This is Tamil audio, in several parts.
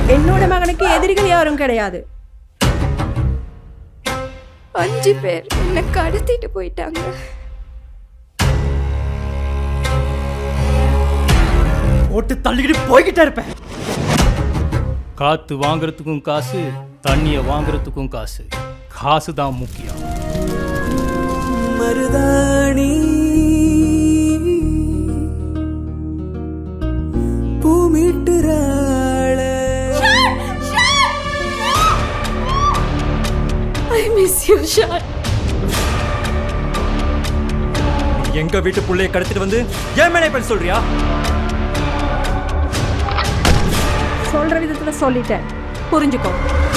என்னோட மகனுக்கு எதிரிகள் யாரும் கிடையாது அஞ்சு பேர் என்னை கடத்திட்டு போயிட்டாங்க போட்டு தள்ளிக்கிட்டு போய்கிட்டே இருப்பேன் காத்து வாங்குறதுக்கும் காசு தண்ணியை வாங்குறதுக்கும் காசு காசு தான் முக்கியம் மருதாணி பூமிட்டுறாள ஐ மிஸ் யூ ஷான் எங்க வீட்டு புள்ளைய கடத்திட்டு வந்து ஏன் மேலே பண்ண சொல்றியா சொல்ற விதத்துல சொல்லிட்டேன் புரிஞ்சுக்கோ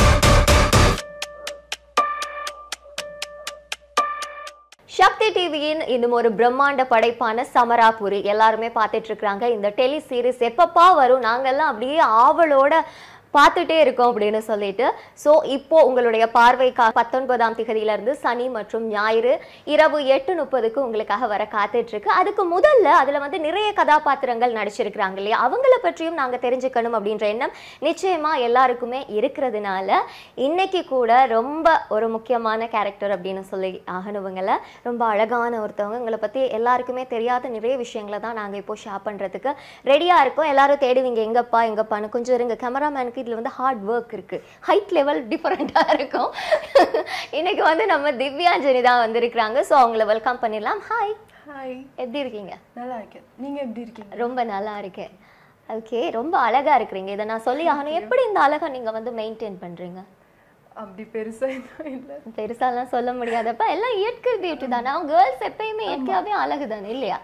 சக்தி டிவியின் இன்னும் ஒரு பிரம்மாண்ட படைப்பான சமராபுரி எல்லாருமே பார்த்துட்டு இருக்காங்க இந்த டெலி சீரிஸ் எப்பப்பா வரும் நாங்கெல்லாம் அப்படியே ஆவலோட பார்த்துட்டே இருக்கோம் அப்படின்னு சொல்லிட்டு ஸோ இப்போ உங்களுடைய பார்வைக்கா பத்தொன்பதாம் திகதியில இருந்து சனி மற்றும் ஞாயிறு இரவு எட்டு முப்பதுக்கு உங்களுக்காக வர காத்துட்டு இருக்கு அதுக்கு முதல்ல அதுல வந்து நிறைய கதாபாத்திரங்கள் நடிச்சிருக்கிறாங்க இல்லையா அவங்கள பற்றியும் நாங்க தெரிஞ்சுக்கணும் அப்படின்ற எண்ணம் நிச்சயமா எல்லாருக்குமே இருக்கிறதுனால இன்னைக்கு கூட ரொம்ப ஒரு முக்கியமான கேரக்டர் அப்படின்னு சொல்லி ஆகணுவங்கள ரொம்ப அழகான ஒருத்தவங்க உங்களை பத்தி எல்லாருக்குமே தெரியாத நிறைய விஷயங்களை தான் நாங்க இப்போ ஷேர் பண்றதுக்கு ரெடியா இருக்கோம் எல்லாரும் தேடுவீங்க எங்கப்பா எங்கப்பான்னு கொஞ்சம் இருங்க கேமராமேனுக்கு இதுல வந்து ஹார்ட் ஒர்க் இருக்கு ஹைட் லெவல் டிஃபரெண்டா இருக்கும் இன்னைக்கு வந்து நம்ம திவ்யாஞ்சனி தான் வந்திருக்கிறாங்க ஸோ அவங்கள வெல்கம் பண்ணிடலாம் ஹாய் ஹாய் எப்படி இருக்கீங்க நல்லா இருக்கேன் நீங்க எப்படி இருக்கீங்க ரொம்ப நல்லா இருக்கேன் ஓகே ரொம்ப அழகா இருக்கிறீங்க இதை நான் சொல்லி ஆகணும் எப்படி இந்த அழகை நீங்க வந்து மெயின்டைன் பண்றீங்க அப்படி பெருசா எதுவும் இல்லை பெருசாலாம் சொல்ல முடியாதப்ப எல்லாம் இயற்கை பியூட்டி தானே அவங்க கேர்ள்ஸ் எப்பயுமே இயற்கையாவே அழகு தானே இல்லையா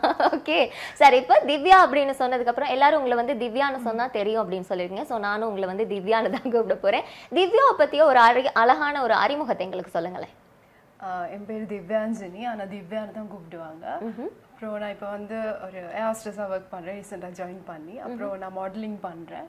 ஓகே சரி இப்போ திவ்யா அப்படின்னு சொன்னதுக்கு அப்புறம் எல்லாரும் உங்களை வந்து திவ்யான்னு சொன்னா தெரியும் அப்படின்னு சொல்லிருக்கீங்க ஸோ நானும் உங்களை வந்து திவ்யான்னு தான் கூப்பிட போறேன் திவ்யாவை பத்திய ஒரு அழகு அழகான ஒரு அறிமுகத்தை எங்களுக்கு சொல்லுங்களேன் ஆஹ் என் பேர் திவ்யாஞ்சனி ஆனா திவ்யான்னு தான் கூப்பிடுவாங்க அப்புறம் நான் இப்போ வந்து ஒரு ஏர்ஸ்டஸாக ஒர்க் பண்றேன் ரீசெண்டாக ஜாயின் பண்ணி அப்புறம் நான் மாடலிங் பண்றேன்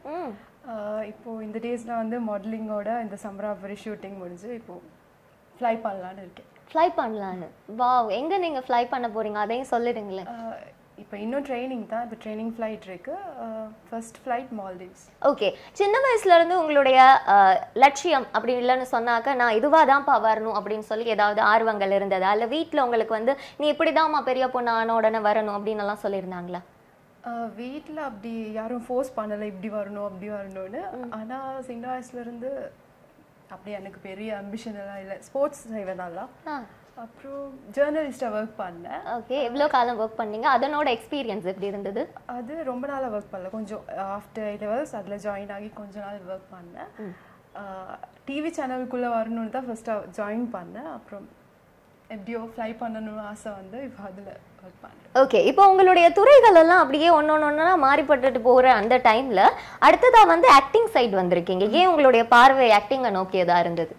ஆஹ் இப்போ இந்த டேஸ்ல வந்து மாடலிங்கோட இந்த சம்பராபுரி ஷூட்டிங் முடிஞ்சு இப்போ ஃப்ளை பண்ணலான்னு இருக்கேன் ஃப்ளை பண்ணலான்னு வாவ் எங்க நீங்க ஃப்ளை பண்ண போறீங்க அதையும் சொல்லிடுங்களேன் ஆஹ் இப்போ இன்னும் ட்ரைனிங் தான் இப்போ ட்ரைனிங் ஃப்ளைட் இருக்கு ஃபர்ஸ்ட் ஃப்ளைட் மால்தீவ்ஸ் ஓகே சின்ன வயசுல இருந்து உங்களுடைய அஹ், லட்சியம் அப்படி இல்லைன்னு சொன்னாக்க நான் இதுவா தான்ப்பா வரணும் அப்படின்னு சொல்லி ஏதாவது ஆர்வங்கள் இருந்ததா இல்ல வீட்ல உங்களுக்கு வந்து நீ இப்படிதாம்மா பெரிய பொண்ணு ஆன உடனே வரணும் அப்படின்னு எல்லாம் சொல்லியிருந்தாங்களா வீட்டில் அப்படி யாரும் ஃபோர்ஸ் பண்ணலை இப்படி வரணும் அப்படி வரணும்னு ஆனா சின்ன வயசுல இருந்து அப்படி எனக்கு பெரிய அம்பிஷன் எல்லாம் இல்லை ஸ்போர்ட்ஸ் செய்வேன் நல்லா ஆ அப்புறம் ஜேர்னலிஸ்டாக ஒர்க் பண்ணேன் ஓகே எவ்வளோ காலம் ஒர்க் பண்ணீங்க அதனோட எக்ஸ்பீரியன்ஸ் எப்படி இருந்தது அது ரொம்ப நாளாக ஒர்க் பண்ணல கொஞ்சம் ஆஃப்டர் லெவல்ஸ் அதில் ஜாயின் ஆகி கொஞ்ச நாள் ஒர்க் பண்ணேன் டிவி சேனலுக்குள்ளே வரணும்னு தான் ஃபஸ்ட்டாக ஜாயின் பண்ணேன் அப்புறம் எப்படியோ ஃப்ளை பண்ணணும்னு ஆசை வந்து இப்போ அதில் ஒர்க் பண்ணேன் ஓகே இப்போ உங்களுடைய துறைகள் எல்லாம் அப்படியே ஒன்னொன்னு ஒன்றா மாறிப்பட்டுட்டு போகிற அந்த டைம்ல அடுத்ததா வந்து ஆக்டிங் சைடு வந்திருக்கீங்க ஏன் உங்களுடைய பார்வை ஆக்டிங்கை நோக்கியதா இருந்தது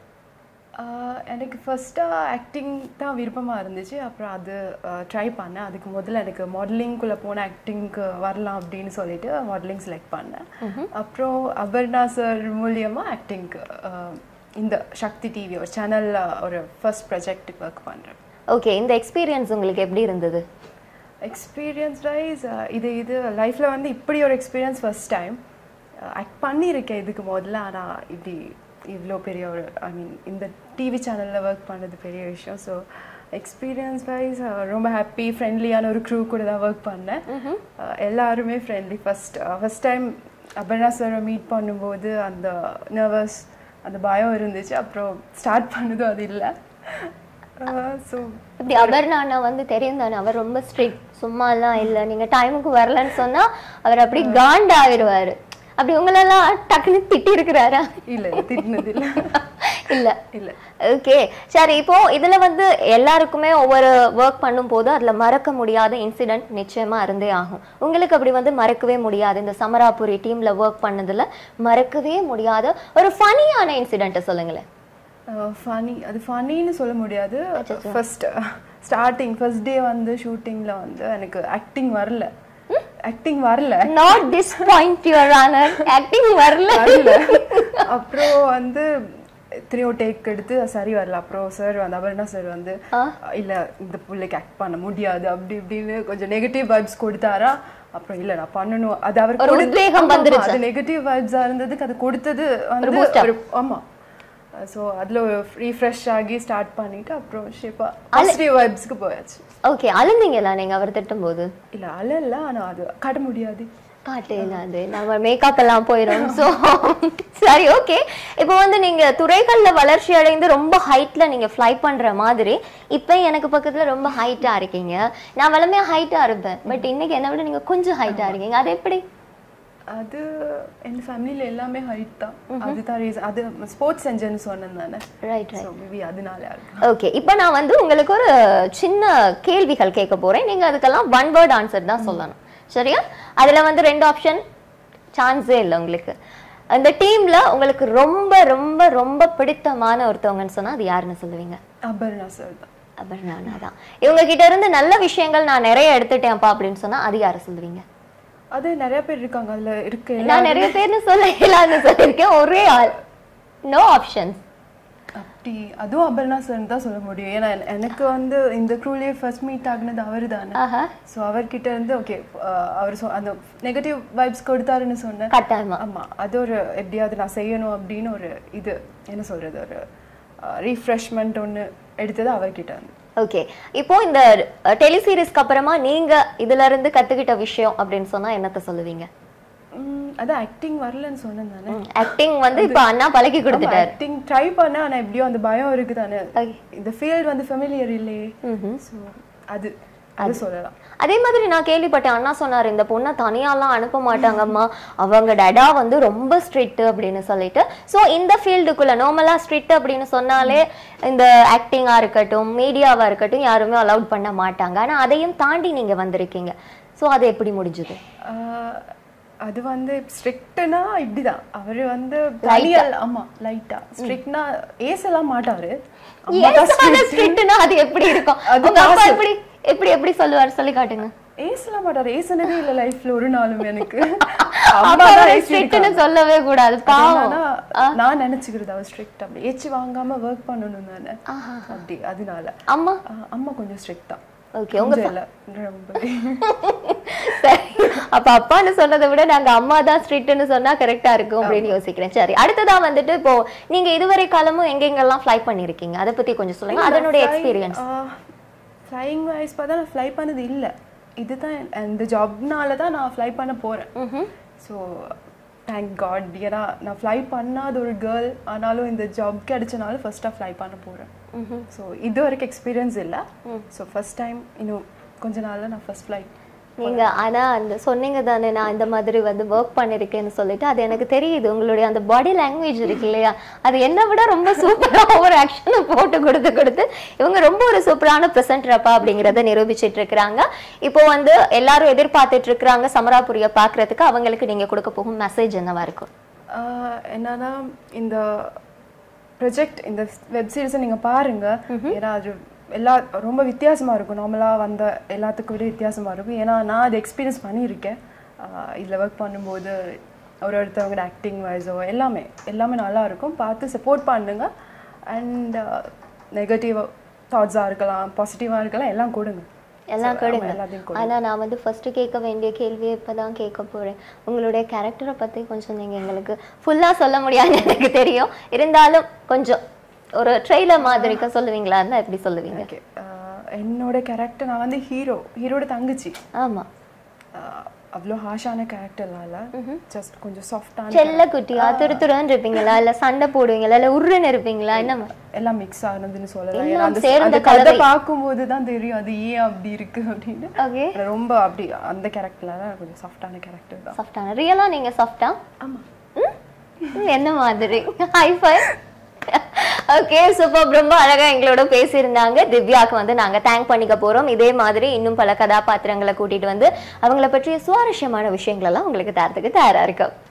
ஆஹ் எனக்கு ஃபர்ஸ்ட்டாக ஆக்டிங் தான் விருப்பமாக இருந்துச்சு அப்புறம் அது ட்ரை பண்ணேன் அதுக்கு முதல்ல எனக்கு மாடலிங்குள்ளே போன ஆக்டிங்க்கு வரலாம் அப்படின்னு சொல்லிட்டு மாடலிங் செலக்ட் பண்ணேன் அப்புறம் அபர்ணா சார் மூலியமாக ஆக்டிங்க்கு இந்த சக்தி டிவி ஒரு சேனலில் ஒரு ஃபர்ஸ்ட் ப்ராஜெக்ட்டுக்கு ஒர்க் பண்ணுறேன் ஓகே இந்த எக்ஸ்பீரியன்ஸ் உங்களுக்கு எப்படி இருந்தது எக்ஸ்பீரியன்ஸ் வைஸ் இது இது லைஃப்பில் வந்து இப்படி ஒரு எக்ஸ்பீரியன்ஸ் ஃபர்ஸ்ட் டைம் ஆக்ட் பண்ணியிருக்கேன் இதுக்கு முதல்ல ஆனால் இப்படி இவ்வளோ பெரிய ஒரு ஐ மீன் இந்த டிவி சேனலில் ஒர்க் பண்ணது பெரிய விஷயம் ஸோ எக்ஸ்பீரியன்ஸ் வைஸ் ரொம்ப ஹாப்பி ஃப்ரெண்ட்லியான ஒரு க்ரூ கூட தான் ஒர்க் பண்ணேன் அஹ், எல்லாருமே friendly first first time Aparna சாரை மீட் பண்ணும்போது அந்த நர்வஸ் அந்த பயம் இருந்துச்சு அப்புறம் ஸ்டார்ட் பண்ணதும் அது இல்லை ஸோ இப்படி அபர்ணாண்ணா வந்து தெரியும் தானே அவர் ரொம்ப ஸ்ட்ரிக்ட் சும்மாலாம் இல்லை நீங்க டைமுக்கு வரலன்னு சொன்னா அவர் அப்படி காண்டாயிருவாரு அப்படி உங்களெல்லாம் டக்குன்னு திட்டி இருக்கிறாரா இல்லை திட்டினது இல்லை இல்ல இல்லை ஓகே சரி இப்போ இதுல வந்து எல்லாருக்குமே ஒவ்வொரு ஒர்க் பண்ணும்போது அதுல மறக்க முடியாத இன்சிடென்ட் நிச்சயமா இருந்தே ஆகும் உங்களுக்கு அப்படி வந்து மறக்கவே முடியாது இந்த சமராபுரி டீம்ல ஒர்க் பண்ணதுல மறக்கவே முடியாத ஒரு ஃபனியான இன்சிடென்ட்டை சொல்லுங்களேன் ஃபனி அது ஃபனின்னு சொல்ல முடியாது ஃபர்ஸ்ட் ஸ்டார்டிங் ஃபர்ஸ்ட் டே வந்து ஷூட்டிங்ல வந்து எனக்கு ஆக்டிங் வரல ஆக்டிங் வரல not disappoint your honour acting வரல வரல அப்புறம் வந்து எத்தனையோ டேக் எடுத்து சரி வரல அப்புறம் சார் வந்து அபர்ணா சார் வந்து இல்ல இந்த பிள்ளைக்கு ஆக்ட் பண்ண முடியாது அப்படி இப்படின்னு கொஞ்சம் நெகட்டிவ் வைப்ஸ் கொடுத்தாரா அப்புறம் இல்ல நான் பண்ணணும் அது அவர் ஒரு கொடுத்த- உத்வேகம் ஆமா, வந்துருச்சு. அது நெகட்டிவ் வைப்ஸா இருந்ததுக்கு அது கொடுத்தது வந்து boost up. ஒரு ஆமா ஸோ அதுல ரீஃப்ரெஷ் ஆகி ஸ்டார்ட் பண்ணிட்டு அப்புறம் ஷேப்பா பாசிட்டிவ் வைப்ஸ்க்கு போயாச்சு ஓகே அழுந்தீங்களா நீங்க அவர் திட்டும் போது இல்ல அழல ஆனா அது காட்ட முடியாது காட்டையில அது நம்ம மேக்கப் எல்லாம் போயிடும் ஸோ சரி ஓகே இப்போ வந்து நீங்க துறைகள்ல வளர்ச்சி அடைந்து ரொம்ப ஹைட்ல நீங்க ஃப்ளை பண்ற மாதிரி இப்போ எனக்கு பக்கத்துல ரொம்ப ஹைட்டா இருக்கீங்க நான் வளமையா ஹைட்டா இருப்பேன் பட் இன்னைக்கு என்ன விட நீங்க கொஞ்சம் ஹைட்டா இருக்கீங்க அது எப்படி அது என் ஃபேமிலியில எல்லாமே ஹைட் தான் அதுதான் ரீசன் அது ஸ்போர்ட்ஸ் செஞ்சேன்னு சொன்னேன் தானே ரைட் ஸோ மேபி அதனால இருக்கு ஓகே இப்போ நான் வந்து உங்களுக்கு ஒரு சின்ன கேள்விகள் கேட்க போறேன் நீங்க அதுக்கெல்லாம் ஒன் வேர்ட் ஆன்சர் தான் சொல்லணும் சரியா அதுல வந்து ரெண்டு ஆப்ஷன் சான்ஸே இல்லை உங்களுக்கு அந்த டீம்ல உங்களுக்கு ரொம்ப ரொம்ப ரொம்ப பிடித்தமான ஒருத்தவங்கன்னு சொன்னா அது யாருன்னு சொல்லுவீங்க அபர்ணா சார் தான் அபர்ணானா தான் இவங்க கிட்ட இருந்து நல்ல விஷயங்கள் நான் நிறைய எடுத்துட்டேன்ப்பா அப்படின்னு சொன்னா அது யாரை சொல்லுவீங்க அது நிறைய பேர் இருக்காங்க அதுல இருக்கு நான் நிறைய பேர்னு சொல்ல இல்லான்னு சொல்லியிருக்கேன் ஒரே ஆள் நோ ஆப்ஷன்ஸ் அப்படி அதுவும் அபர்ணா சார் தான் சொல்ல முடியும் ஏன்னா என- எனக்கு வந்து இந்த க்ரூலேயே ஃபர்ஸ்ட் மீட் ஆகுனது அவர் தானே ஆஹா ஸோ அவர்கிட்ட இருந்து ஓகே அவர் சொ- அந்த நெகட்டிவ் வைப்ஸ் கொடுத்தாருன்னு சொன்னேன் கட்டாயமா ஆமா அது ஒரு எப்படியாவது நான் செய்யணும் அப்படின்னு ஒரு இது என்ன சொல்றது ஒரு ரீஃப்ரெஷ்மெண்ட் ஒன்று எடுத்தது அவர்கிட்ட இருந்து ஓகே இப்போ இந்த டெலிசீரிஸ்க்கு அப்புறமா நீங்க இதுல இருந்து கத்துக்கிட்ட விஷயம் அப்படின்னு சொன்னா என்னத்த சொல்லுவீங்க உம், அதான் ஆக்டிங் வரலன்னு சொன்னேன் தானே ஆக்டிங் வந்து இப்ப அண்ணா பழகி கொடுத்துட்டாரு ஆக்டிங் ட்ரை பண்ண ஆனா எப்படியோ அந்த பயம் இருக்கு தானே Okay. இந்த ஃபீல்ட் வந்து ஃபெமிலியர் இல்லையே ஸோ அது அது சொல்லலாம் அதே மாதிரி நான் கேள்விப்பட்டேன் அண்ணா சொன்னாரு இந்த பொண்ணை தனியாலாம் அனுப்ப மாட்டாங்கம்மா அவங்க டடா வந்து ரொம்ப ஸ்ட்ரிக்ட் அப்படின்னு சொல்லிட்டு ஸோ இந்த ஃபீல்டுக்குள்ள நார்மலா ஸ்ட்ரிக்ட் அப்படின்னு சொன்னாலே இந்த ஆக்டிங்கா இருக்கட்டும் மீடியாவா இருக்கட்டும் யாருமே அலௌட் பண்ண மாட்டாங்க ஆனா அதையும் தாண்டி நீங்க வந்திருக்கீங்க ஸோ அது எப்படி முடிஞ்சது ஆஹ், அது வந்து ஸ்ட்ரிக்ட்னா இப்படிதான் அவரு வந்து தனியால் ஆமா லைட்டா ஸ்ட்ரிக்ட்னா ஏசலாம் மாட்டாரு அம்மா தான் strict. ஸ்ட்ரிக்ட்னா அது எப்படி இருக்கும் அது உங்க அப்பா பாசம். எப்படி எப்படி எப்படி சொல்லுவார் சொல்லி காட்டுங்க ஏசலாம் மாட்டாரு ஏசுனதே இல்ல லைஃப்ல ஒரு நாளும் எனக்கு அப்பா அம்மா தான் ஏசி ஸ்ட்ரிக்ட்னு சொல்லவே கூடாது பாவம் என்னன்னா, நான் நினைச்சுக்கிறது அவர் ஸ்ட்ரிக்ட் அப்படி ஏச்சு வாங்காம ஒர்க் பண்ணணும் தானே அப்படி அதனால அம்மா ஆஹ், அம்மா கொஞ்சம் ஸ்ட்ரிக்ட் தான் ஓகே உங்க கொஞ்சம் இல்ல ரொம்ப சரி அப்ப அப்பான்னு சொன்னதை விட நாங்க அம்மா தான் ஸ்ட்ரிக்ட்னு சொன்னா கரெக்டா இருக்கும் அப்படின்னு யோசிக்கிறேன் சரி அடுத்ததா வந்துட்டு இப்போ நீங்க இதுவரை காலமும் எங்கெங்கெல்லாம் ஃப்ளை பண்ணிருக்கீங்க அதை பத்தி கொஞ்சம் சொல்லுங்க அதனுடைய எக்ஸ்பீரியன்ஸ் ஃப்ளைங் வைஸ் பார்த்தா நான் ஃப்ளை பண்ணது இல்ல இதுதான் இந்த ஜாப்னால தான் நான் ஃப்ளை பண்ண போறேன் ஸோ தேங்க் காட் ஏன்னா நான் ஃப்ளை பண்ணாத ஒரு கேர்ள் ஆனாலும் இந்த ஜாப் கிடைச்சனால ஃபர்ஸ்ட்டாக ஃப்ளை பண்ண போறேன் ஸோ இது வரைக்கும் எக்ஸ்பீரியன்ஸ் இல்லை ஸோ ஃபர்ஸ்ட் டைம் இன்னும் கொஞ்ச நாள்ல நான் ஃபர்ஸ்ட் ஃப்ளைட் நீங்க ஆனா அந்த சொன்னீங்க தானே நான் இந்த மாதிரி வந்து ஒர்க் பண்ணிருக்கேன்னு சொல்லிட்டு அது எனக்கு தெரியுது உங்களுடைய அந்த பாடி லாங்குவேஜ் இருக்கு இல்லையா அது என்னை விட ரொம்ப சூப்பரா ஒரு ஆக்ஷனை போட்டு கொடுத்து கொடுத்து இவங்க ரொம்ப ஒரு சூப்பரான ப்ரெசென்டரப்பா அப்படிங்கறத நிரூபிச்சிட்டு இருக்கிறாங்க இப்போ வந்து எல்லாரும் எதிர்பார்த்துட்டு இருக்கிறாங்க சமராபுரிய பாக்குறதுக்கு அவங்களுக்கு நீங்க கொடுக்க போகும் மெசேஜ் என்னவா இருக்கும் ஆஹ் என்னன்னா இந்த ப்ரொஜெக்ட் இந்த வெப் சீரிஸை நீங்க பாருங்க ஏன்னா அது எல்லா ரொம்ப வித்தியாசமா இருக்கும் நார்மலா வந்த எல்லாத்துக்கும் விட வித்தியாசமா இருக்கும் ஏன்னா நான் அதை எக்ஸ்பீரியன்ஸ் பண்ணியிருக்கேன் ஆஹ் இதுல ஒர்க் பண்ணும்போது ஒரு ஒருத்தவங்களோட ஆக்டிங் வைஸோ எல்லாமே எல்லாமே நல்லா இருக்கும் பார்த்து சப்போர்ட் பண்ணுங்க அண்ட் நெகட்டிவ் தாட்ஸாக இருக்கலாம் பாசிட்டிவாக இருக்கலாம் எல்லாம் கொடுங்க எல்லாம் So, ஆமா, கொடுங்க எல்லாத்தையும் கொடுங்க ஆனா நான் வந்து ஃபர்ஸ்ட் கேட்க வேண்டிய கேள்வியை இப்பதான் கேட்க போறேன் உங்களுடைய கேரக்டரை பத்தி கொஞ்சம் நீங்க எங்களுக்கு ஃபுல்லா சொல்ல முடியாதுன்னு எனக்கு தெரியும் இருந்தாலும் கொஞ்சம் ஒரு ட்ரெய்லர் மாதிரிக்க சொல்லுவீங்களா இருந்தா எப்படி சொல்லுவீங்க ஓகே என்னோட கேரக்டர் நான் வந்து ஹீரோ ஹீரோட தங்கச்சி ஆமா ஆஹ் அவ்வளோ ஹாஷான கேரக்டர்லாம் இல்லை ஜஸ்ட் கொஞ்சம் சாஃப்டான செல்ல குட்டியா துரு துருன்னு இருப்பீங்களா இல்ல சண்டை போடுவீங்களா இல்ல உருன்னு இருப்பீங்களா என்ன எல்லாம் மிக்ஸ் ஆனதுன்னு சொல்லலாம் எல்லாம் ஏன்னா அந்த சேர்ந்த அந்த கதை கலவை. பார்க்கும்போது தான் தெரியும் அது ஏன் அப்படி இருக்கு அப்படின்னு ஓகே ரொம்ப அப்படி அந்த கேரக்டர்ல கொஞ்சம் சாஃப்டான கேரக்டர் தான் சாஃப்டான ரியலா நீங்க சாஃப்டா ஆமா என்ன மாதிரி ஹை ஃபை ஓகே சூப்பர் ரொம்ப அழகா எங்களோட பேசியிருந்தாங்க திவ்யாக்கு வந்து நாங்க தேங்க் பண்ணிக்க போறோம் இதே மாதிரி இன்னும் பல கதாபாத்திரங்களை கூட்டிட்டு வந்து அவங்கள பற்றிய சுவாரஸ்யமான விஷயங்கள் எல்லாம் உங்களுக்கு தரத்துக்கு தயாரா இருக்கோம்